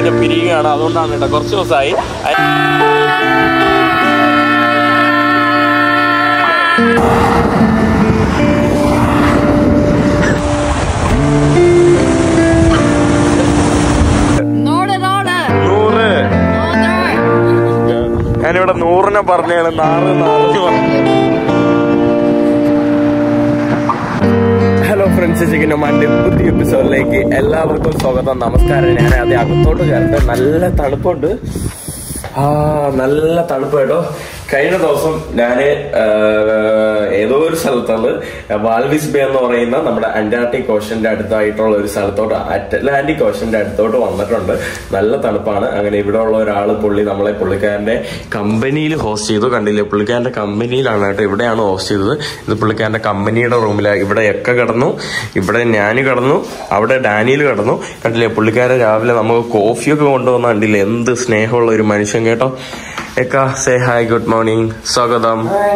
പിന്നെ പിരിയുകയാണ് അതുകൊണ്ടാണ് കേട്ടോ കുറച്ച് ദിവസമായി നോട് നോട് നൂറ് നോട് ഞാനിവിടെ നൂറിനെ പറഞ്ഞാണ് നാറ് നാറ് പറഞ്ഞു ഹലോ ഫ്രണ്ട്സ് ചിക്കനുമാൻ്റെ പുതിയ എപ്പിസോഡിലേക്ക് എല്ലാവർക്കും സ്വാഗതം നമസ്കാരം ഞാൻ അത് അകത്തോട്ട് കയറട്ടെ നല്ല തണുപ്പുണ്ട് ആ നല്ല തണുപ്പ് കേട്ടോ കഴിഞ്ഞ ദിവസം ഞാന് ആ, ഏതോ ഒരു സ്ഥലത്താണ് വാൽവിസ് ബേ എന്ന് പറയുന്ന നമ്മുടെ അന്റാർട്ടിക് ഓഷന്റെ അടുത്തായിട്ടുള്ള ഒരു സ്ഥലത്തോട്ട് അറ്റ്ലാന്റിക് ഓഷന്റെ അടുത്തോട്ട് വന്നിട്ടുണ്ട് നല്ല തണുപ്പാണ് അങ്ങനെ ഇവിടെ ഉള്ള ഒരാള് പുള്ളി നമ്മളെ പുള്ളിക്കാരന്റെ കമ്പനിയിൽ ഹോസ്റ്റ് ചെയ്തു കണ്ടില്ലേ പുള്ളിക്കാരന്റെ കമ്പനിയിലാണ് കേട്ടോ ഇവിടെയാണ് ഹോസ്റ്റ് ചെയ്തത് ഇത് പുള്ളിക്കാരന്റെ കമ്പനിയുടെ റൂമിലാണ് ഇവിടെ ഒക്കെ കിടന്നു ഇവിടെ ഞാൻ കിടന്നു അവിടെ ഡാനിയിൽ കിടന്നു കണ്ടില്ലേ പുള്ളിക്കാരൻ രാവിലെ നമുക്ക് കോഫിയൊക്കെ കൊണ്ടുവന്ന കണ്ടില്ലേ എന്ത് സ്നേഹമുള്ള ഒരു മനുഷ്യൻ കേട്ടോ Ekka say hi good morning സ്വാഗതം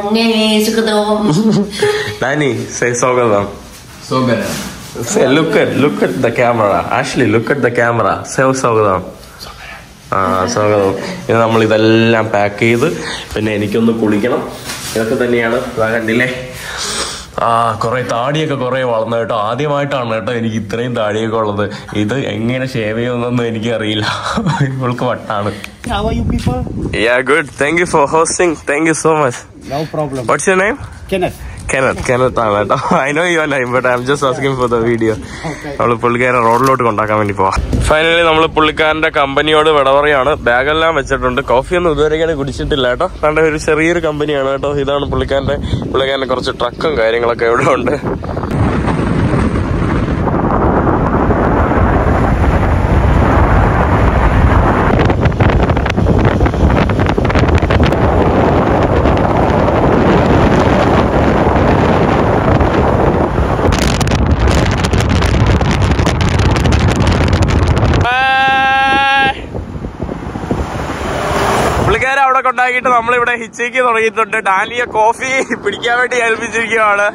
ഡാനി സേ സ്വാഗതം Say, look at look at the camera. Ashley, look at the camera. Say സ്വാഗതം ആ സ്വാഗതം ഇത് നമ്മൾ ഇതെല്ലാം പാക്ക് ചെയ്ത് പിന്നെ എനിക്കൊന്ന് കുളിക്കണം ഇതൊക്കെ തന്നെയാണ് ഇതാ കണ്ടില്ലേ ആ കുറെ താടിയൊക്കെ കുറെ വളർന്നു കേട്ടോ ആദ്യമായിട്ടാണ് കേട്ടോ എനിക്ക് ഇത്രയും താടിയൊക്കെ ഉള്ളത് ഇത് എങ്ങനെ ഷേവ് ചെയ്യുമെന്നൊന്നും എനിക്ക് അറിയില്ല ഇവൾക്ക് വട്ടാണ് How are you people? Yeah, good. Thank you for hosting. Thank you so much. No problem. What's your name? Kenneth. Kenneth. Kenneth ആണ് കേട്ടോ I know your name but I'm just asking for the video നമ്മൾ പുള്ളിക്കാരൻ റോഡിലോട്ട് കൊണ്ടാക്കാൻ വേണ്ടി പോവാം finally നമ്മൾ പുള്ളിക്കാരന്റെ കമ്പനിയോട് വിട പറയാണ് ബാഗെല്ലാം വെച്ചിട്ടുണ്ട് കോഫി ഒന്നും ഇതുവരെ കുടിച്ചിട്ടില്ല കേട്ടോ കണ്ട ഒരു ചെറിയൊരു കമ്പനിയാണ് കേട്ടോ ഇതാണ് പുള്ളിക്കാരന്റെ പുള്ളിക്കാരന്റെ കുറച്ച് ട്രക്കും കാര്യങ്ങളൊക്കെ ഇവിടെ ഉണ്ട് പുള്ളിക്കാരെ അവിടെ കൊണ്ടാക്കിയിട്ട് നമ്മളിവിടെ ഹിച്ചേക്ക് തുടങ്ങിയിട്ടുണ്ട് ഡാനിയ കോഫി പിടിക്കാൻ വേണ്ടി ഏൽപ്പിച്ചിരിക്കുകയാണ്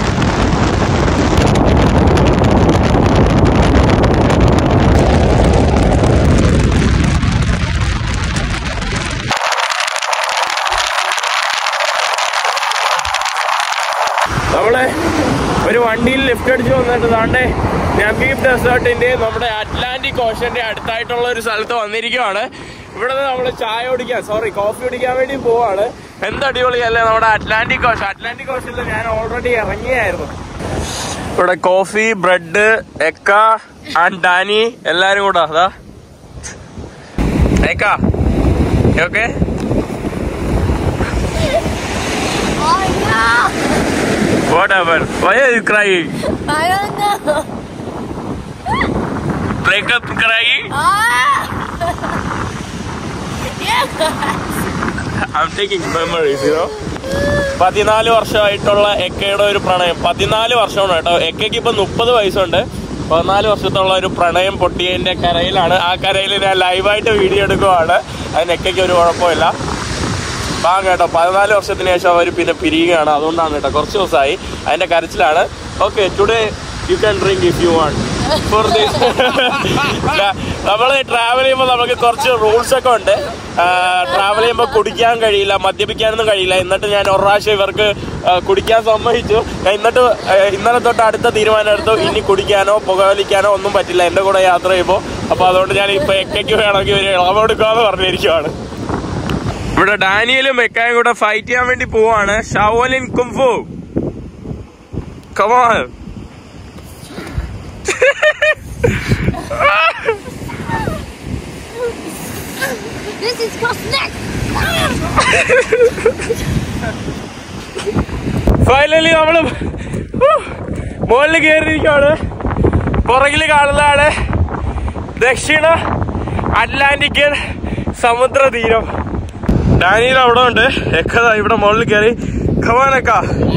നമ്മള് ഒരു വണ്ടിയിൽ ലിഫ്റ്റ് അടിച്ച് വന്നിട്ട് താണ്ടെ നബീബ് ഡെസേർട്ടിന്റെ നമ്മുടെ അറ്റ്ലാന്റിക് ഓഷന്റെ അടുത്തായിട്ടുള്ള ഒരു സ്ഥലത്ത് വന്നിരിക്കുവാണ് ഇവിടെ നിന്ന് നമ്മൾ ചായ കുടിക്കാൻ സോറി കോഫി കുടിക്കാൻ വേണ്ടി പോവാണ് എന്ത് അടിപൊളിയല്ലേ നമ്മുടെ അറ്റ്ലാന്റിക് ഓഷൻ അറ്റ്ലാന്റിക് ഓഷനിൽ ഞാൻ ഓൾറെഡി ഇറങ്ങിയായിരുന്നു ഇവിടെ coffee bread Ekka and Danny എല്ലാരും കൂടെ അതാ Ekka okay Oh no! What happen why are you crying I don't know. Breakup crying Ah! yeah. I'm taking memories, you know. പതിനാല് വർഷമായിട്ടുള്ള എക്കയുടെ ഒരു പ്രണയം പതിനാല് വർഷമാണ് കേട്ടോ എക്കയ്ക്ക് ഇപ്പൊ മുപ്പത് വയസ്സുണ്ട് പതിനാല് വർഷത്തുള്ള ഒരു പ്രണയം പൊട്ടിയതിന്റെ കരയിലാണ് ആ കരയിൽ ഞാൻ ലൈവായിട്ട് വീഡിയോ എടുക്കുവാണ് അതിന് എക്കയ്ക്ക് ഒരു കുഴപ്പമില്ല പാ കേട്ടോ പതിനാല് വർഷത്തിന് ശേഷം അവർ പിന്നെ പിരിയുകയാണ് അതുകൊണ്ടാണ് കേട്ടോ കുറച്ച് ദിവസമായി അതിന്റെ കരച്ചിലാണ് okay today you can drink if you want for this നമ്മൾ ട്രാവൽ ചെയ്യുമ്പോൾ നമുക്ക് കുറച്ച് റൂൾസ് ഒക്കെ ഉണ്ട് ട്രാവൽ ചെയ്യുമ്പോൾ കുടിക്കാൻ കഴിയില്ല മദ്യപിക്കാനൊന്നും കഴിയില്ല എന്നിട്ട് ഞാൻ ഒരു പ്രാവശ്യം ഇവർക്ക് ആ, കുടിക്കാൻ സമ്മതിച്ചു ഞാൻ എന്നിട്ട് ആ, ഇന്നലെ തൊട്ട് അടുത്ത തീരുമാനം എടുത്തു ഇനി കുടിക്കാനോ പുകവലിക്കാനോ ഒന്നും പറ്റില്ല എൻ്റെ കൂടെ യാത്ര ചെയ്യുമ്പോൾ അപ്പോൾ അതുകൊണ്ട് ഞാൻ ഇപ്പൊ എക്കയ്ക്ക് വേണമെങ്കിൽ ഒരു ഇളവെടുക്കാന്ന് പറഞ്ഞിരിക്കുവാണ് ഇവിടെ ഡാനിയലും മെക്കായും കൂടെ ഫൈറ്റ് ചെയ്യാൻ വേണ്ടി പോവാണ് Shaolin kung fu come on This is what's next. Finally നമ്മള് മുകളിൽ കയറിയിരിക്കുകയാണ് പുറകിൽ കാണുന്നതാണ് ദക്ഷിണ അറ്റ്ലാന്റിക്കൻ സമുദ്ര തീരം ഡാനിയിൽ അവിടെ ഉണ്ട് എക്കത ഇവിടെ മുകളിൽ കയറി ഖവാനക്ക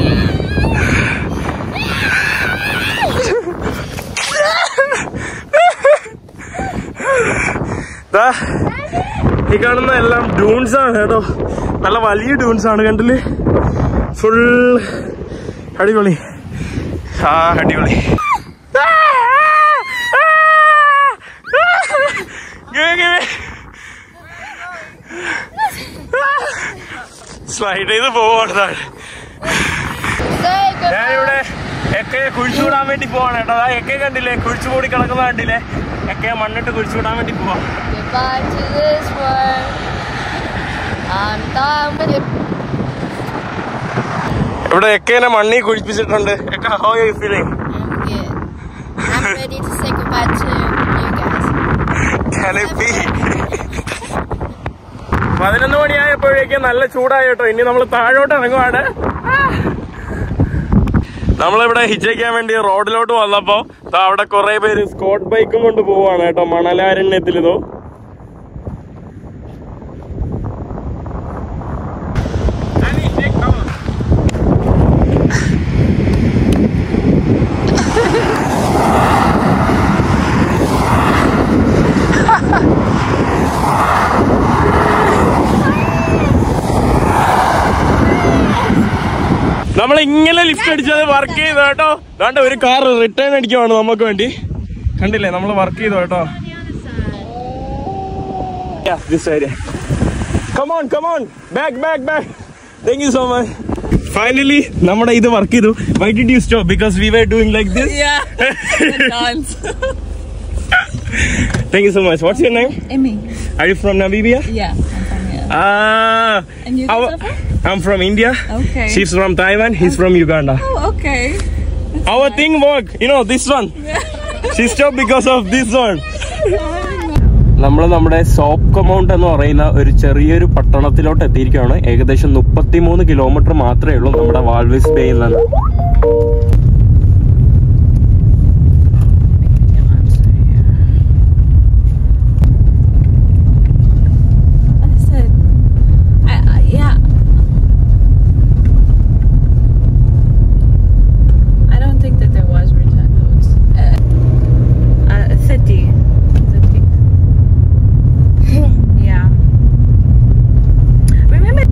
ദാ, ഈ കാണുന്ന എല്ലാം ഡൂൺസ് ആണ് കേട്ടോ നല്ല വലിയ ഡൂൺസ് ആണ് കണ്ടില്ലേ ഫുൾ അടിപൊളി ആ അടിപൊളി സ്ലൈഡ് ചെയ്ത് പോവാണ് താഴെ Say goodbye. ഞാനിവിടെ എക്കയെ കുഴിച്ചുവിടാൻ വേണ്ടി പോവാണ് കേട്ടോ ആ എക്കയെ കണ്ടില്ലേ കുഴിച്ചുകൂടി കിടക്കുന്ന കണ്ടില്ലേ എക്കയെ മണ്ണിട്ട് കുഴിച്ചുവിടാൻ വേണ്ടി പോവാ Goodbye to this world. I'm done with it. ഇവിടെ എക്കേനെ മണ്ണി കുഴിപ്പിച്ചിട്ടുണ്ട് Ekka how you feeling I'm good. I'm ready to say goodbye to you guys. പതിനൊന്ന് മണിയായപ്പോഴേക്ക് നല്ല ചൂടായി കേട്ടോ ഇനി നമ്മൾ താഴോട്ട് ഇറങ്ങുവാണ് നമ്മളിവിടെ ഹിച്ചയ്ക്കാൻ വേണ്ടി റോഡിലോട്ട് വന്നപ്പോ ദാ അവിടെ കുറെ പേര് സ്കോട്ട് ബൈക്കും കൊണ്ട് പോവാണ് കേട്ടോ മണലാരണ്യത്തിൽ ഇതോ നമ്മൾ ഇങ്ങനെ ലിഫ്റ്റ് അടിച്ചത് വർക്ക് ചെയ്തു കേട്ടോ വേണ്ട ഒരു കാർ റിട്ടേൺ അടിക്കുവാണ് നമുക്ക് വേണ്ടി കണ്ടില്ലേ നമ്മൾ വർക്ക് ചെയ്തു കേട്ടോ Yeah, this area. Come on, come on. Back, back, back. Thank you so much. Finally, നമ്മുടെ ഇത് വർക്ക് ചെയ്തു why did you stop because we were doing like this Yeah. Dance. Thank you so much what's your name Emmy. Are you from Namibia Yeah, I'm from here. Ah, And you our- guys are from? I'm from India. Okay. She's from Taiwan. He's from Uganda. Oh, okay. Our thing work. You know this one. She stopped because of this one. നമ്മൾ നമ്മുടെ soap കമൗണ്ട് എന്ന് പറയുന്ന ഒരു ചെറിയൊരു പട്ടണത്തിലോട്ട് എത്തിയിരിക്കുകയാണ് ഏകദേശം മുപ്പത്തിമൂന്ന് kilometre മാത്രമേ ഉള്ളൂ നമ്മുടെ വാൾവിസ് ബേയിൽ നിന്ന് I said, I, I, yeah. I don't think that there was return notes. Uh, uh, city. City. yeah. Remember?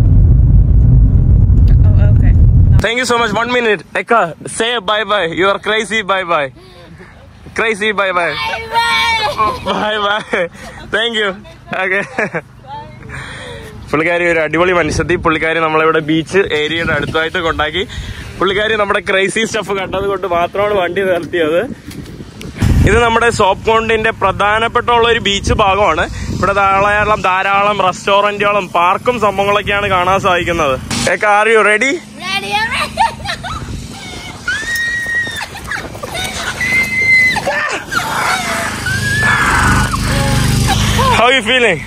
Oh, okay. No. Thank you so much one minute Ekka say bye bye you are crazy bye bye crazy bye bye bye bye thank you okay പുള്ളിക്കാരി ഒരു അടിപൊളി മനുഷ്യത്തി പുള്ളിക്കാരി നമ്മളിവിടെ beach ഏരിയയുടെ അടുത്തായിട്ട് കൊണ്ടാക്കി പുള്ളിക്കാരി നമ്മുടെ ക്രൈസി സ്റ്റഫ് കണ്ടത് കൊണ്ട് മാത്രമാണ് വണ്ടി നിർത്തിയത് ഇത് നമ്മുടെ സോപ്പ് കോണ്ടിന്റെ പ്രധാനപ്പെട്ട ഉള്ള ഒരു ബീച്ച് ഭാഗമാണ് ഇവിടെ ധാരാളം ധാരാളം റെസ്റ്റോറന്റുകളും പാർക്കും സംഭവങ്ങളൊക്കെയാണ് കാണാൻ സാധിക്കുന്നത് are you ready Ready, I'm ready. How you feeling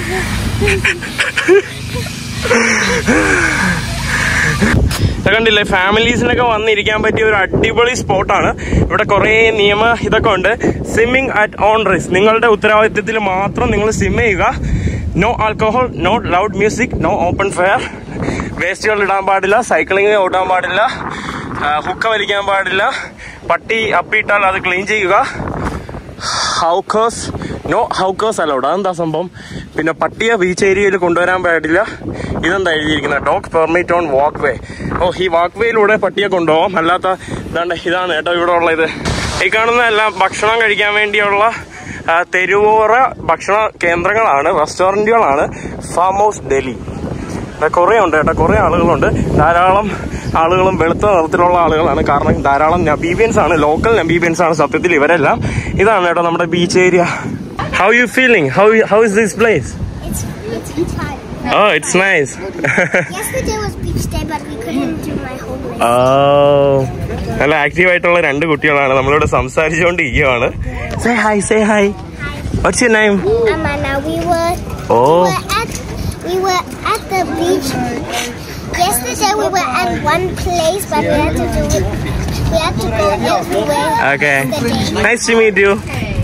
കണ്ടില്ലേ ഫാമിലീസിനൊക്കെ വന്നിരിക്കാൻ പറ്റിയ ഒരു അടിപൊളി സ്പോട്ടാണ് ഇവിടെ കുറേ നിയമ ഇതൊക്കെ ഉണ്ട് സ്വിമ്മിങ് അറ്റ് ഓൺ റിസ്ക് നിങ്ങളുടെ ഉത്തരവാദിത്തത്തിൽ മാത്രം നിങ്ങൾ സ്വിം ചെയ്യുക no alcohol no loud music no open fire വേസ്റ്റുകൾ ഇടാൻ പാടില്ല സൈക്ലിംഗ് ഓടാൻ പാടില്ല ഹുക്ക വലിക്കാൻ പാടില്ല പട്ടി അപ്പിയിട്ടാൽ അത് ക്ലീൻ ചെയ്യുക ഹൗക്കേഴ്സ് നോ ഹൗക്കേഴ്സ് അലൗഡ് അതെന്താ സംഭവം പിന്നെ പട്ടിയെ ബീച്ച് ഏരിയയിൽ കൊണ്ടുവരാൻ പാടില്ല ഇതെന്താ എഴുതിയിരിക്കുന്നത് dog permit on walkway ഓ ഈ വാക്ക് വേയിലൂടെ പട്ടിയെ കൊണ്ടുപോകാം അല്ലാത്ത ഇതാണ്ട് ഇതാണ് കേട്ടോ ഇവിടെ ഉള്ള ഇത് ഈ കാണുന്ന എല്ലാം ഭക്ഷണം കഴിക്കാൻ വേണ്ടിയുള്ള ആ, തെരുവോര ഭക്ഷണ കേന്ദ്രങ്ങളാണ് റെസ്റ്റോറൻറ്റുകളാണ് ഫാം ഹൗസ് ഡൽഹി കുറേ ഉണ്ട് കേട്ടോ കുറേ ആളുകളുണ്ട് ധാരാളം ആളുകളും വെളുത്ത നിറത്തിലുള്ള ആളുകളാണ് കാരണം ധാരാളം നബീബിയൻസ് ആണ് ലോക്കൽ നബീബിയൻസ് ആണ് സത്യത്തിൽ ഇവരെല്ലാം ഇതാണ് കേട്ടോ നമ്മുടെ beach area how you feeling how how is this place It's it's fun. Oh it's nice Yesterday was beach day, but we couldn't do my homework. നല്ല ആക്റ്റീവ് ആയിട്ടുള്ള രണ്ട് കുട്ടികളാണ് നമ്മളിവിടെ സംസാരിച്ചുകൊണ്ടിരിക്കുകയാണ് say hi say hi what's your name Amanda, we were oh we were at we were at the beach. Yesterday we were at one place, but we had to do it. We had to go everywhere. Okay yesterday. Nice to meet you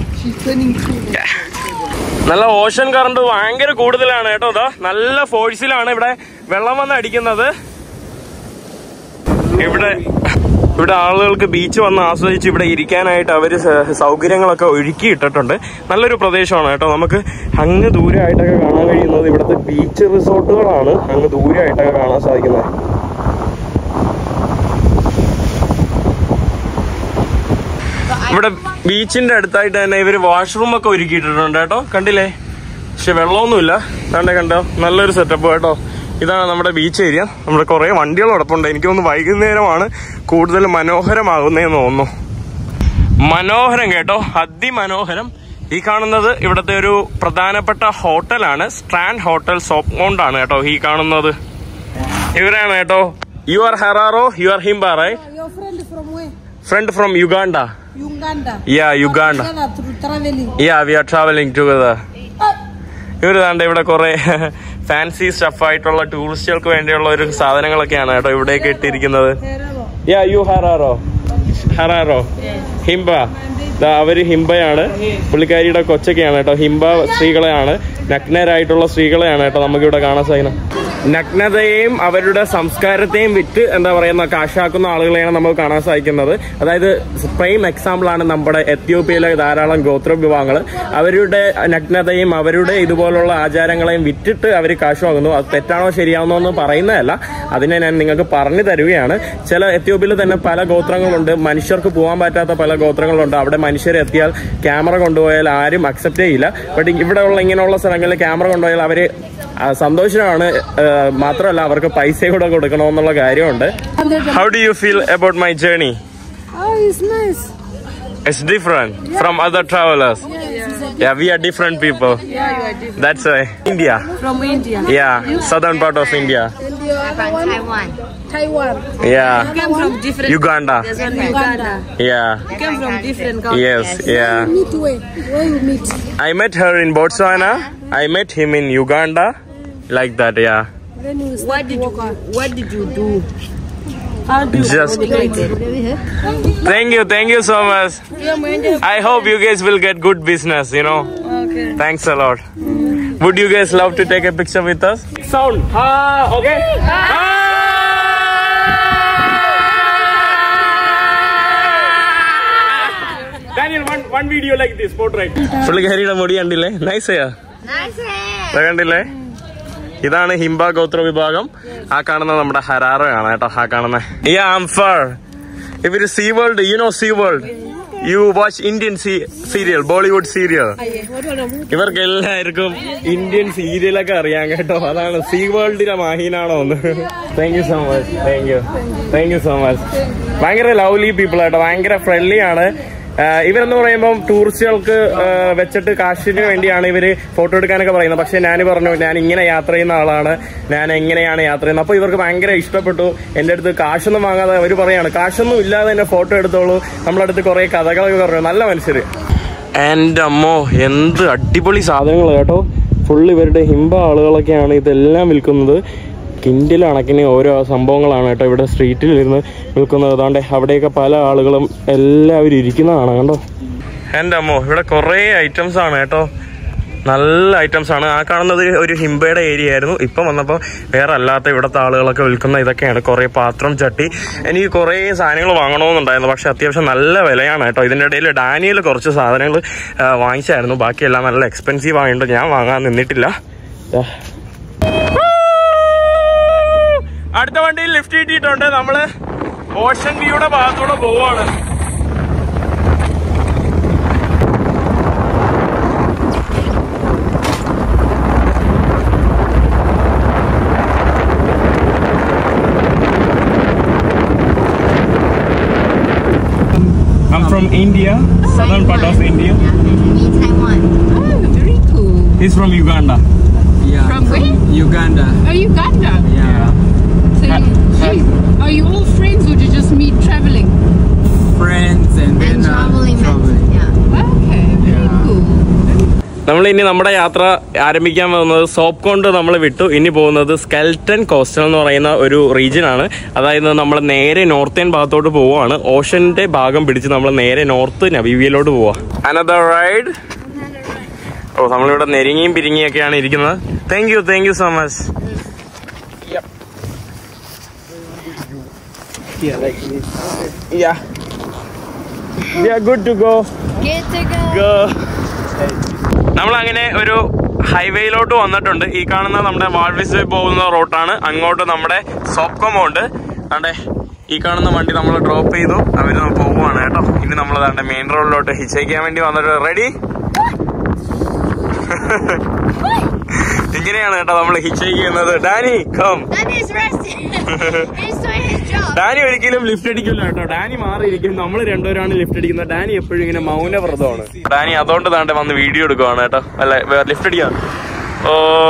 നല്ല ocean current ഭയങ്കര കൂടുതലാണ് കേട്ടോ ഇതാ നല്ല ഫോഴ്സിലാണ് ഇവിടെ വെള്ളം വന്ന് അടിക്കുന്നത് ഇവിടെ ഇവിടെ ആളുകൾക്ക് ബീച്ച് വന്ന് ആസ്വദിച്ച് ഇവിടെ ഇരിക്കാനായിട്ട് അവര് സ- സൗകര്യങ്ങളൊക്കെ ഒരുക്കി ഇട്ടിട്ടുണ്ട് നല്ലൊരു പ്രദേശമാണ് കേട്ടോ നമുക്ക് അങ്ങ് ദൂരമായിട്ടൊക്കെ കാണാൻ കഴിയുന്നത് ഇവിടുത്തെ ബീച്ച് റിസോർട്ടുകളാണ് അങ്ങ് ദൂരമായിട്ടൊക്കെ കാണാൻ സാധിക്കുന്നത് ഇവിടെ ബീച്ചിന്റെ അടുത്തായിട്ട് തന്നെ ഇവര് വാഷ്റൂം ഒക്കെ ഒരുക്കിയിട്ടുണ്ട് കേട്ടോ കണ്ടില്ലേ പക്ഷെ വെള്ളമൊന്നുമില്ല കണ്ടേ കണ്ടോ നല്ലൊരു സെറ്റപ്പ് കേട്ടോ ഇതാണ് നമ്മുടെ ബീച്ച് ഏരിയ നമ്മുടെ കുറെ വണ്ടികൾ ഉടപ്പുണ്ട് എനിക്ക് തോന്നുന്നു വൈകുന്നേരമാണ് കൂടുതൽ മനോഹരമാകുന്നതെന്ന് തോന്നുന്നു മനോഹരം കേട്ടോ അതിമനോഹരം ഈ കാണുന്നത് ഇവിടുത്തെ ഒരു പ്രധാനപ്പെട്ട ഹോട്ടലാണ് സ്ട്രാൻഡ് ഹോട്ടൽ സോപ്പ് മൗണ്ടാണ് കേട്ടോ ഈ കാണുന്നത് ഇവരാണ് കേട്ടോ you are Herero you are ഹിംബാറേ Your friend from where? Friend from Uganda Uganda. Yeah Uganda Together through traveling. Yeah we are traveling together ഇവര് താണ്ട് ഇവിടെ കുറെ ഫാൻസി സ്റ്റഫ് ആയിട്ടുള്ള ടൂറിസ്റ്റുകൾക്ക് വേണ്ടിയുള്ള ഒരു സാധനങ്ങളൊക്കെയാണ് കേട്ടോ ഇവിടെയൊക്കെ ഇട്ടിരിക്കുന്നത് യാ യു ഹറാറോ ഹറാറോ ഹിംബ ദാ അവര് ഹിംബയാണ് പുള്ളിക്കാരിയുടെ കൊച്ചൊക്കെയാണ് കേട്ടോ ഹിംബ സ്ത്രീകളെയാണ് നഗ്നരായിട്ടുള്ള സ്ത്രീകളെയാണ് കേട്ടോ നമുക്കിവിടെ കാണാൻ സാധിക്കുന്നത് നഗ്നതയെയും അവരുടെ സംസ്കാരത്തെയും വിറ്റ് എന്താ പറയുന്ന കാശാക്കുന്ന ആളുകളെയാണ് നമുക്ക് കാണാൻ സാധിക്കുന്നത് അതായത് പ്രൈം എക്സാമ്പിൾ ആണ് നമ്മുടെ എത്യോപ്യയിലെ ധാരാളം ഗോത്ര വിഭാഗങ്ങൾ അവരുടെ നഗ്നതയും അവരുടെ ഇതുപോലുള്ള ആചാരങ്ങളെയും വിറ്റിട്ട് അവർ കാശ് വാങ്ങുന്നു അത് തെറ്റാണോ ശരിയാണോ എന്ന് പറയുന്നതല്ല അതിനെ ഞാൻ നിങ്ങൾക്ക് പറഞ്ഞു തരുകയാണ് ചില എത്യോപ്യയിൽ തന്നെ പല ഗോത്രങ്ങളുണ്ട് മനുഷ്യർക്ക് പോകാൻ പറ്റാത്ത പല ഗോത്രങ്ങളുണ്ട് അവിടെ മനുഷ്യർ എത്തിയാൽ ക്യാമറ കൊണ്ടുപോയാൽ ആരും അക്സെപ്റ്റ് ചെയ്യില്ല ബട്ട് ഇവിടെയുള്ള ഇങ്ങനെയുള്ള സ്ഥലങ്ങളിൽ ക്യാമറ കൊണ്ടുപോയാൽ അവര് ആ, സന്തോഷമാണ് ആ, മാത്രമല്ല അവർക്ക് പൈസ കൂടെ കൊടുക്കണമെന്നുള്ള കാര്യമുണ്ട് how do you feel about my journey Oh, it's nice. It's different from other travelers. Yeah, we are different people. Yeah, you are different. That's why. India. From India. Yeah, southern part of India. And the other one? Taiwan. Taiwan. Yeah. Came from different. Uganda. There's one Uganda. Yeah. Came from different countries. Yes, yeah. Meet where? Where you meet? I met her in Botswana. I met him in Uganda. Like that, yeah. Then you start What did to you walk out. What did you do? How do you Just- communicate? Thank you, thank you so much. I hope you guys will get good business, you know. Okay. Thanks a lot. Would you guys love to take a picture with us? Sound. Ah, okay. Daniel, one one video like this, portrait. പുള്ളിക്കാരിയുടെ മുടി കണ്ടില്ലേ നൈസയാ Nice hair. കണ്ടില്ലേ ഇതാണ് ഹിംബ ഗോത്ര വിഭാഗം ആ കാണുന്ന നമ്മുടെ ഹരാറയാണ് കേട്ടോ ആ കാണുന്ന യാ ഫർ ഇവര് Zee world you know Zee world you watch Indian serial Bollywood serial ഇവർക്ക് എല്ലാവർക്കും ഇന്ത്യൻ സീരിയലൊക്കെ അറിയാം കേട്ടോ അതാണ് സീ വേൾഡിലെ മാഹീനാണോ ഒന്ന് thank you so much thank you thank you so much ഭയങ്കര ലവ്ലി പീപ്പിൾ ആട്ടോ ഭയങ്കര ഫ്രണ്ട്ലി ആണ് ആഹ് ഇവരെന്ന് പറയുമ്പോൾ ടൂറിസ്റ്റുകൾക്ക് ആഹ് വെച്ചിട്ട് കാശിന് വേണ്ടിയാണ് ഇവര് ഫോട്ടോ എടുക്കാനൊക്കെ പറയുന്നത് പക്ഷെ ഞാൻ പറഞ്ഞു ഞാൻ ഇങ്ങനെ യാത്ര ചെയ്യുന്ന ആളാണ് ഞാൻ എങ്ങനെയാണ് യാത്ര ചെയ്യുന്നത് അപ്പൊ ഇവർക്ക് ഭയങ്കര ഇഷ്ടപ്പെട്ടു എന്റെ അടുത്ത് കാശൊന്നും വാങ്ങാതെ അവർ പറയാണ് കാശൊന്നും ഇല്ലാതെ എന്നെ ഫോട്ടോ എടുത്തോളൂ നമ്മളടുത്ത് കുറെ കഥകളൊക്കെ പറഞ്ഞു നല്ല മനുഷ്യര് എന്റെ അമ്മോ എന്ത് അടിപൊളി സാധനങ്ങൾ കേട്ടോ ഫുള്ള് ഇവരുടെ ഹിംബ ആളുകളൊക്കെയാണ് ഇതെല്ലാം വിൽക്കുന്നത് കിൻഡിൽ കണക്കിന് ഓരോ സംഭവങ്ങളാണ് കേട്ടോ ഇവിടെ സ്ട്രീറ്റിൽ ഇരുന്ന് വിൽക്കുന്നത് അതുകൊണ്ട് അവിടെയൊക്കെ പല ആളുകളും എല്ലാവരും ഇരിക്കുന്നതാണ് കണ്ടോ എൻ്റെ അമ്മോ ഇവിടെ കുറേ ഐറ്റംസ് ആണ് കേട്ടോ നല്ല ഐറ്റംസ് ആണ് ആ കാണുന്നത് ഒരു ഹിംബയുടെ ഏരിയ ആയിരുന്നു ഇപ്പം വന്നപ്പോൾ വേറെ അല്ലാത്ത ഇവിടുത്തെ ആളുകളൊക്കെ വിൽക്കുന്ന ഇതൊക്കെയാണ് കുറേ പാത്രം ചട്ടി എനിക്ക് കുറേ സാധനങ്ങൾ വാങ്ങണമെന്നുണ്ടായിരുന്നു പക്ഷെ അത്യാവശ്യം നല്ല വിലയാണ് കേട്ടോ ഇതിൻ്റെ ഇടയിൽ ഡാനിയിൽ കുറച്ച് സാധനങ്ങൾ ആ, വാങ്ങിച്ചായിരുന്നു ബാക്കിയെല്ലാം നല്ല എക്സ്പെൻസീവ് ആയതുകൊണ്ട് ഞാൻ വാങ്ങാൻ നിന്നിട്ടില്ല ദാ. അടുത്ത വണ്ടിയിൽ ലിഫ്റ്റ് കിട്ടിയിട്ടുണ്ട് നമ്മള് ഓഷൻ വ്യൂയുടെ ഭാഗത്തൂടെ പോവാണ് I'm from India, southern part of India. Me, Taiwan. Oh, very cool. He's from Uganda. Yeah, From where? Uganda. Oh, Uganda. Yeah. So, you, you- are you all friends or did you just meet traveling? Friends and then And traveling. uh, traveling. Yeah. Okay, very cool. നമ്മൾ ഇനി നമ്മുടെ യാത്ര ആരംഭിക്കാൻ പോകുന്നത് soap കൊണ്ട് നമ്മൾ വിട്ടു ഇനി പോകുന്നത് സ്കെൽട്ടൺ കോസ്റ്റൽ എന്ന് പറയുന്ന ഒരു റീജിയൻ ആണ് അതായത് നമ്മൾ നേരെ നോർത്തേൺ ഭാഗത്തോട്ട് പോവുകയാണ് ഓഷന്റെ ഭാഗം പിടിച്ച് നമ്മൾ നേരെ നോർത്ത് നബീവിയയിലോട്ട് പോവാ അനദർ റൈഡ് ഓ നമ്മളിവിടെ നെരുങ്ങിയും പിരിങ്ങിയൊക്കെയാണ് ഇരിക്കുന്നത് thank you thank you so much good to go Get to go. നമ്മൾ അങ്ങനെ ഒരു ഹൈവേയിലോട്ട് വന്നിട്ടുണ്ട് ഈ കാണുന്ന നമ്മുടെ വാൾവിസ് പോകുന്ന റോട്ടാണ് അങ്ങോട്ട് നമ്മുടെ സോപ്കോമോ ഉണ്ട് അതെ ഈ കാണുന്ന വണ്ടി നമ്മൾ ഡ്രോപ്പ് ചെയ്തു അവര് പോവുകയാണ് കേട്ടോ ഇനി നമ്മൾ ദാണ്ടെ മെയിൻ റോഡിലോട്ട് ഹിച്ചയ്ക്കാൻ വേണ്ടി വന്നിട്ട് റെഡി ഇങ്ങനെയാണ് കേട്ടോ നമ്മൾ ഹിച്ചയ്ക്ക് ചെയ്യുന്നത് Danny come Daddy's resting. He's doing his job. Danny ഒരിക്കലും ലിഫ്റ്റ് അടിക്കില്ല കേട്ടോ ഡാനി മാറിയിരിക്കും നമ്മൾ രണ്ടുപേരാണ് ലിഫ്റ്റ് അടിക്കുന്നത് ഡാനി എപ്പോഴും ഇങ്ങനെ മൗനവ്രതമാണ് ഡാനി അതുകൊണ്ട് താണ്ടെ വന്ന് വീഡിയോ എടുക്കുവാണ് കേട്ടോ അല്ല ലിഫ്റ്റ് അടിക്കാൻ ഓ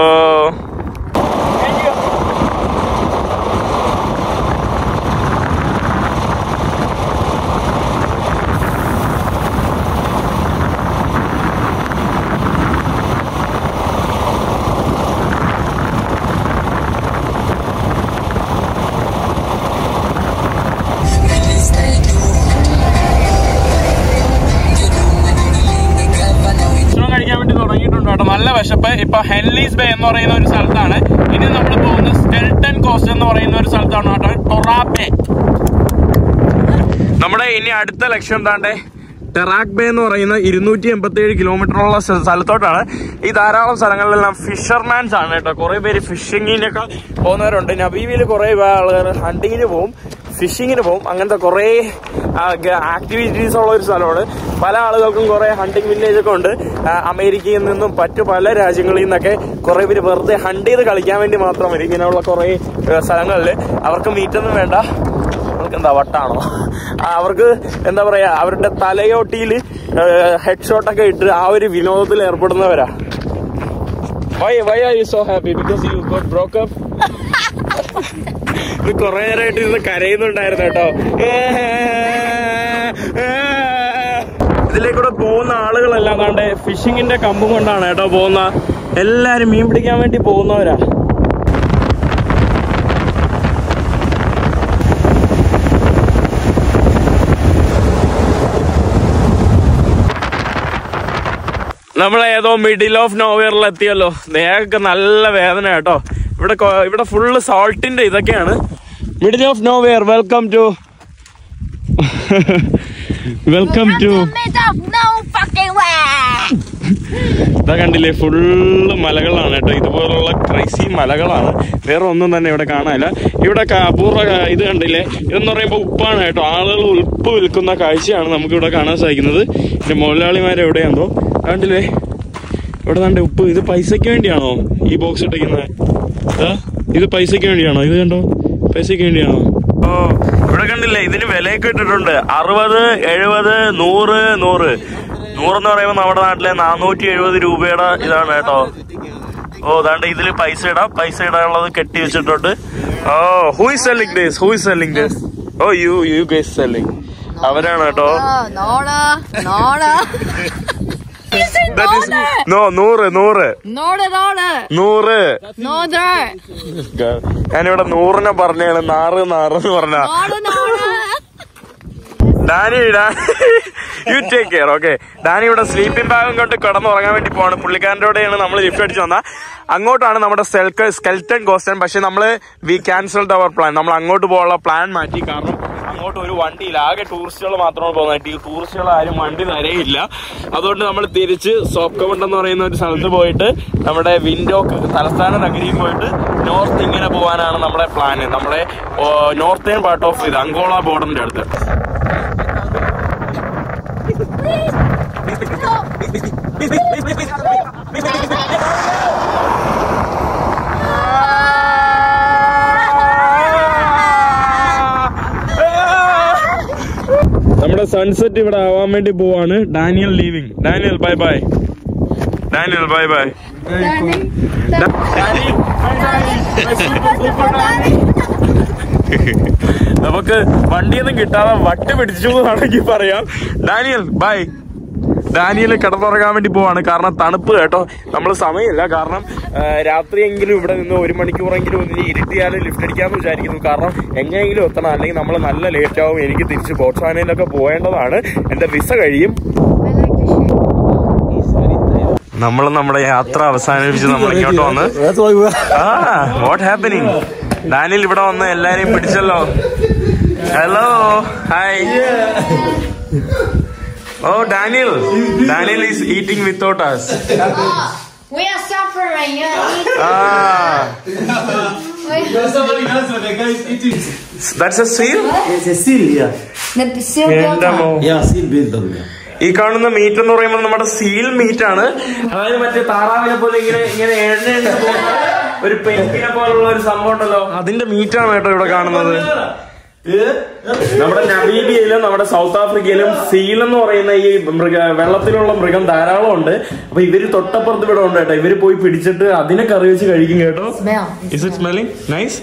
ഭക്ഷണം കഴിക്കാൻ വേണ്ടി തുടങ്ങിയിട്ടുണ്ട് കേട്ടോ നല്ല വിശപ്പ് ഇപ്പൊ ഹെൻലീസ് ബേ എന്ന് പറയുന്ന ഒരു സ്ഥലത്താണ് ഇനി നമ്മൾ പോകുന്നത് സ്കെൽട്ടൺ കോസ്റ്റ് എന്ന് പറയുന്ന ഒരു സ്ഥലത്താണ് കേട്ടോ ടൊറാബെ നമ്മുടെ ഇനി അടുത്ത ലക്ഷ്യം താണ്ടെ ടെറാക് ബേ എന്ന് പറയുന്ന ഇരുന്നൂറ്റി എൺപത്തി ഏഴ് കിലോമീറ്ററുള്ള സ്ഥ- സ്ഥലത്തോട്ടാണ് ഈ ധാരാളം സ്ഥലങ്ങളിലെല്ലാം ഫിഷർമാൻസ് ആണ് കേട്ടോ കുറെ പേര് ഫിഷിങ്ങിനൊക്കെ പോകുന്നവരുണ്ട് നബീവിൽ കുറെ ആളുകൾ ഹണ്ടിങ്ങിന് പോകും ഫിഷിങ്ങിന് പോകും അങ്ങനത്തെ കുറെ ആക്ടിവിറ്റീസ് ഉള്ള ഒരു സ്ഥലമാണ് പല ആളുകൾക്കും കുറെ ഹണ്ടിങ് വില്ലേജ് ഒക്കെ ഉണ്ട് ആ, അമേരിക്കയിൽ നിന്നും മറ്റു പല രാജ്യങ്ങളിൽ നിന്നൊക്കെ കുറെ പേര് വെറുതെ ഹണ്ട് ചെയ്ത് കളിക്കാൻ വേണ്ടി മാത്രം വരും ഇങ്ങനെയുള്ള കുറെ സ്ഥലങ്ങളിൽ അവർക്ക് മീറ്റൊന്നും വേണ്ട അവർക്ക് എന്താ വട്ടാണോ ആ, അവർക്ക് എന്താ പറയാ അവരുടെ തലയോട്ടിയിൽ ഹെഡ് ഷോട്ടൊക്കെ ഇട്ട് ആ ഒരു വിനോദത്തിൽ ഏർപ്പെടുന്നവരാ why why are you so happy because you got broke up ഇത് കുറെ നേരമായിട്ട് ഇരുന്ന് കരയുന്നുണ്ടായിരുന്നു കേട്ടോ ഇതിലേക്കൂടെ പോകുന്ന ആളുകളെല്ലാം കണ്ട് ഫിഷിങ്ങിന്റെ കമ്പും കൊണ്ടാണ് കേട്ടോ പോകുന്ന എല്ലാരും മീൻ പിടിക്കാൻ വേണ്ടി പോകുന്നവരാ നമ്മൾ ഏതോ മിഡിൽ ഓഫ് നോവറിൽ എത്തിയല്ലോ ദേഹമൊക്കെ നല്ല വേദന കേട്ടോ ഇവിടെ കൊ- ഇവിടെ ഫുള്ള് സോൾട്ടിന്റെ ഇതൊക്കെയാണ് middle of nowhere welcome to welcome to Mid of no fucking way. ഇതാ കണ്ടില്ലേ ഫുള്ള് മലകളാണ് കേട്ടോ ഇതുപോലുള്ള ക്രൈസി മലകളാണ് വേറെ ഒന്നും തന്നെ ഇവിടെ കാണാനില്ല ഇവിടെ ക- അപൂർവ ക- ഇത് കണ്ടില്ലേ ഇതെന്ന് പറയുമ്പോൾ ഉപ്പാണ് കേട്ടോ ആളുകൾ ഉപ്പ് വിൽക്കുന്ന കാഴ്ചയാണ് നമുക്ക് ഇവിടെ കാണാൻ സാധിക്കുന്നത് പിന്നെ മുതലാളിമാരെ എവിടെയാണോ കണ്ടില്ലേ ഇവിടെ കണ്ടേ ഉപ്പ് ഇത് പൈസയ്ക്ക് വേണ്ടിയാണോ ഈ ബോക്സ് ഇട്ടിരിക്കുന്നത് ഇതാ, ഇത് പൈസയ്ക്ക് വേണ്ടിയാണോ ഇത് കണ്ടോ പൈസയ്ക്ക് വേണ്ടിയാണോ ഓ ഇവിടെ കണ്ടില്ലേ ഇതിന് വിലയൊക്കെ ഇട്ടിട്ടുണ്ട് അറുപത് എഴുപത് നൂറ് നൂറ് നൂറെന്ന് പറയുമ്പോൾ നമ്മുടെ നാട്ടിലെ നാനൂറ്റി എഴുപത് രൂപയുടെ ഇതാണ് കേട്ടോ ഓ ദാണ്ട് ഇതില് പൈസ ഇടാം പൈസ ഇടാനുള്ളത് കെട്ടി വെച്ചിട്ടുണ്ട് oh who is selling this who is selling this oh you you guys selling അവരാണ് കേട്ടോ Oh, Nora, Nora. That is- no നൂറ് നൂറ് Nora, Nora. നൂറ് Nora. ഞാനിവിടെ നൂറിനെ പറഞ്ഞാണ് നാറ് നാറ് എന്ന് പറഞ്ഞ Nora, Nora. Danny you take care okay Danny ഇവിടെ സ്ലീപ്പിംഗ് ബാഗും കൊണ്ട് കിടന്നുറങ്ങാൻ വേണ്ടി പോവാണ് പുള്ളിക്കാരൻ്റെ കൂടെയാണ് നമ്മൾ ലിഫ്റ്റ് അടിച്ച് വന്ന അങ്ങോട്ടാണ് നമ്മുടെ സെൽക്ക് സ്കെൽറ്റൻ കോസ്റ്റൻ പക്ഷെ നമ്മൾ വി ക്യാൻസൽഡ് അവർ പ്ലാൻ നമ്മൾ അങ്ങോട്ട് പോകാനുള്ള പ്ലാൻ മാറ്റി കാരണം അങ്ങോട്ട് ഒരു വണ്ടിയില്ല ആകെ ടൂറിസ്റ്റുകൾ മാത്രമാണ് പോകുന്നത് ഈ ടൂറിസ്റ്റുകൾ ആരും വണ്ടി തരയില്ല അതുകൊണ്ട് നമ്മൾ തിരിച്ച് സോപ്കമണ്ട് എന്ന് പറയുന്ന ഒരു സ്ഥലത്ത് പോയിട്ട് നമ്മുടെ വിൻഡോക്ക് തലസ്ഥാന നഗരിയിൽ പോയിട്ട് നോർത്ത് ഇങ്ങനെ പോകാനാണ് നമ്മുടെ പ്ലാന് നമ്മുടെ നോർത്തേൺ പാർട്ട് ഓഫ് ഇത് അങ്കോള ബോർഡറിന്റെ അടുത്ത് നമ്മുടെ സൺസെറ്റ് ഇവിടെ ആവാൻ വേണ്ടി പോവാണ് Daniel leaving Daniel bye bye Daniel bye bye നമുക്ക് വണ്ടിയൊന്നും കിട്ടാതെ വട്ട് പിടിച്ചു എന്നാണെങ്കിൽ പറയാം ഡാനിയൽ ബൈ ഡാനിയൽ കിടന്നുറങ്ങാൻ വേണ്ടി പോവാണ് കാരണം തണുപ്പ് കേട്ടോ നമ്മൾ സമയമില്ല കാരണം ആ, രാത്രിയെങ്കിലും ഇവിടെ നിന്ന് ഒരു മണിക്കൂറെങ്കിലും ഒന്ന് ഇരുട്ടിയാലും ലിഫ്റ്റ് അടിക്കാമെന്ന് വിചാരിക്കുന്നു കാരണം എങ്ങനെയെങ്കിലും എത്തണം അല്ലെങ്കിൽ നമ്മൾ നല്ല ലേറ്റ് ആവും എനിക്ക് തിരിച്ച് ബോട്ട്സ്വാനയിലൊക്കെ പോകേണ്ടതാണ് എന്റെ വിസ കഴിയും നമ്മൾ നമ്മുടെ യാത്ര അവസാനിപ്പിച്ച് നമ്മൾ ഇങ്ങോട്ട് വന്ന് ആ വാട്ട് ഹാപ്പനിങ് ഡാനിയൽ ഇവിടെ വന്ന് എല്ലാരെയും പിടിച്ചല്ലോ hello hi oh Daniel Daniel is eating without us We are suffering. You know, ah we that's a seal It's a seal, yeah. The seal എന്റെ മോ Yeah, seal builder, yeah. ഈ കാണുന്ന meet എന്ന് പറയുമ്പോൾ നമ്മുടെ സീൽ മീറ്റ് ആണ് അതായത് മറ്റേ താറാവിനെ പോലെ ഇങ്ങനെ ഇങ്ങനെ എണ്ണ എണ്ണ പോകുന്ന ഒരു പെൻകിനെ പോലുള്ള ഒരു സംഭവം ഉണ്ടല്ലോ അതിന്റെ മീറ്റ് ആണ് കേട്ടോ ഇവിടെ കാണുന്നത് നമ്മുടെ നമീബിയയിലും നമ്മുടെ സൗത്ത് ആഫ്രിക്കയിലും സീൽ എന്ന് പറയുന്ന ഈ മൃഗ വെള്ളത്തിലുള്ള മൃഗം ധാരാളം ഉണ്ട് അപ്പൊ ഇവര് തൊട്ടപ്പുറത്ത് ഇവിടെ ഉണ്ട് കേട്ടോ ഇവര് പോയി പിടിച്ചിട്ട് അതിനെ കറി വെച്ച് കഴിക്കും കേട്ടോ Smell. Is it smelling nice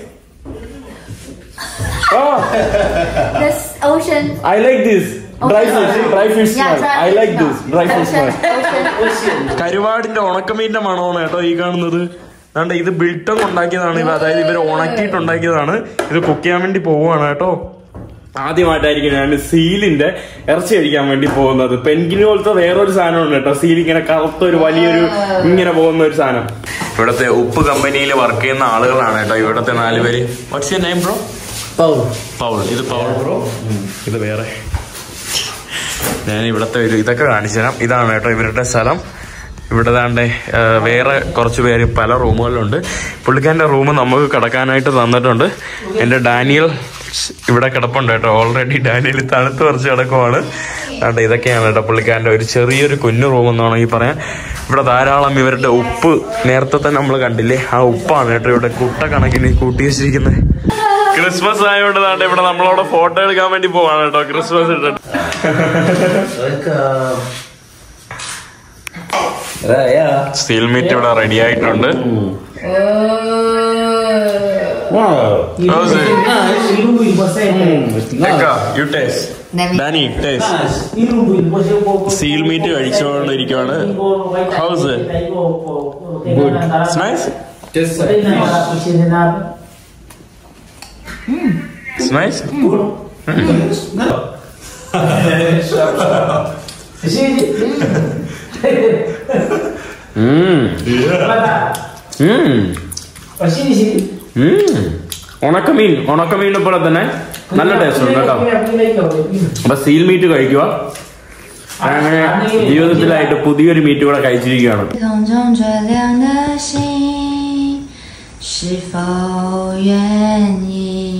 This ocean. I like this dry fish dry fish Yeah, try I it. Like this dry fish Ocean. Ocean. കരുവാടിന്റെ ഉണക്കമീന്റെ മണമാണ് കേട്ടോ ഈ കാണുന്നത് അതുകൊണ്ട് ഇത് ബിൽട്ടം ഉണ്ടാക്കിയതാണ് ഇവ അതായത് ഇവർ ഉണക്കിയിട്ട് ഉണ്ടാക്കിയതാണ് ഇത് കുക്ക് ചെയ്യാൻ വേണ്ടി പോവുകയാണ് കേട്ടോ ആദ്യമായിട്ടായിരിക്കും ഞാൻ സീലിന്റെ ഇറച്ചി കഴിക്കാൻ വേണ്ടി പോകുന്നത് പെൻഗിന് പോലത്തെ വേറൊരു സാധനമുണ്ട് കേട്ടോ സീൽ ഇങ്ങനെ കറുത്ത ഒരു വലിയൊരു ഇങ്ങനെ പോകുന്ന ഒരു സാധനം ഇവിടത്തെ ഉപ്പ് കമ്പനിയിൽ വർക്ക് ചെയ്യുന്ന ആളുകളാണ് കേട്ടോ ഇവിടത്തെ നാല് പേര് what's name bro Paul. Paul ഇത് പൗൾ ബ്രോ ഇത് വേറെ ഞാൻ ഇവിടത്തെ ഒരു ഇതൊക്കെ കാണിച്ചു തരാം ഇതാണ് കേട്ടോ ഇവരുടെ സ്ഥലം ഇവിടെ ദാണ്ടെ ആ, വേറെ കുറച്ച് പേര് പല റൂമുകളിലുണ്ട് പുള്ളിക്കാരൻ്റെ റൂം നമുക്ക് കിടക്കാനായിട്ട് തന്നിട്ടുണ്ട് എൻ്റെ ഡാനിയൽ ഇവിടെ കിടപ്പുണ്ട് കേട്ടോ ഓൾറെഡി ഡാനിയൽ തണുത്ത് കുറച്ച് കിടക്കുവാണ് ദാണ്ടെ ഇതൊക്കെയാണ് കേട്ടോ പുള്ളിക്കാരൻ്റെ ഒരു ചെറിയൊരു കുഞ്ഞു റൂം എന്ന് വേണമെങ്കിൽ പറയാം ഇവിടെ ധാരാളം ഇവരുടെ ഉപ്പ് നേരത്തെ തന്നെ നമ്മൾ കണ്ടില്ലേ ആ ഉപ്പാണ് കേട്ടോ ഇവിടെ കുട്ട കണക്കിന് കൂട്ടി വെച്ചിരിക്കുന്നത് ക്രിസ്മസ് ആയതുകൊണ്ട് ദാണ്ടെ ഇവിടെ നമ്മളവിടെ ഫോട്ടോ എടുക്കാൻ വേണ്ടി പോവാണ് കേട്ടോ ക്രിസ്മസ് ഇട്ടിട്ട് Welcome. Right, yeah. Seal meat ഇവിടെ റെഡി ആയിട്ടുണ്ട് Wow. How's it? Nice. Ilumbu você. Eka, you taste. Nami. Danny, taste. Nice. Ilumbu você. Seal meat കഴിച്ചുകൊണ്ടിരിക്കുകയാണ് How's it? Good. It's nice? Just It's nice? Mm. Mm. Mm. ഉണക്കമീൻ ഉണക്കമീനെ പോലെ തന്നെ നല്ല taste ഉണ്ട് കേട്ടോ അപ്പൊ സീൽ മീറ്റ് കഴിക്കുക അങ്ങനെ ജീവിതത്തിലായിട്ട് പുതിയൊരു മീറ്റ് കൂടെ കഴിച്ചിരിക്കുകയാണ് 空中最亮的星，是否愿意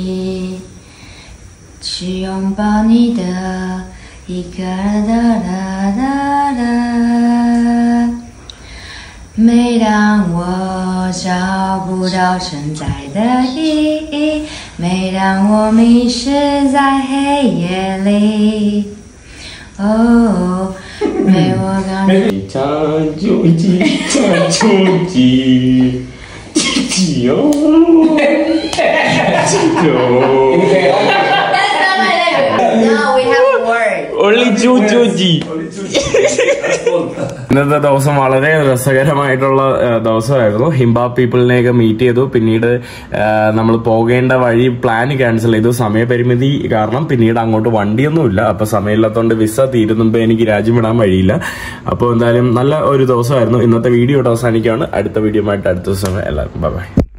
去拥抱你的一个人的哒哒哒？每当我找不到存在的意义，每当我迷失在黑夜里，哦，陪我感受。 No, we have a word. ഇന്നത്തെ ദിവസം വളരെ രസകരമായിട്ടുള്ള ആ, ദിവസമായിരുന്നു ഹിംബ പീപ്പിളിനെയൊക്കെ മീറ്റ് ചെയ്തു പിന്നീട് നമ്മൾ പോകേണ്ട വഴി പ്ലാൻ ക്യാൻസൽ ചെയ്തു സമയപരിമിതി കാരണം പിന്നീട് അങ്ങോട്ട് വണ്ടിയൊന്നുമില്ല അപ്പൊ സമയമില്ലാത്തതുകൊണ്ട് വിസ തീരുന്നുമ്പോ എനിക്ക് രാജ്യം വിടാൻ വഴിയില്ല അപ്പോൾ എന്തായാലും നല്ല ഒരു ദിവസമായിരുന്നു ഇന്നത്തെ വീഡിയോ ഇവിടെ അവസാനിക്കുകയാണ് അടുത്ത വീഡിയോ ആയിട്ട് അടുത്ത ദിവസം എല്ലാവർക്കും ബൈ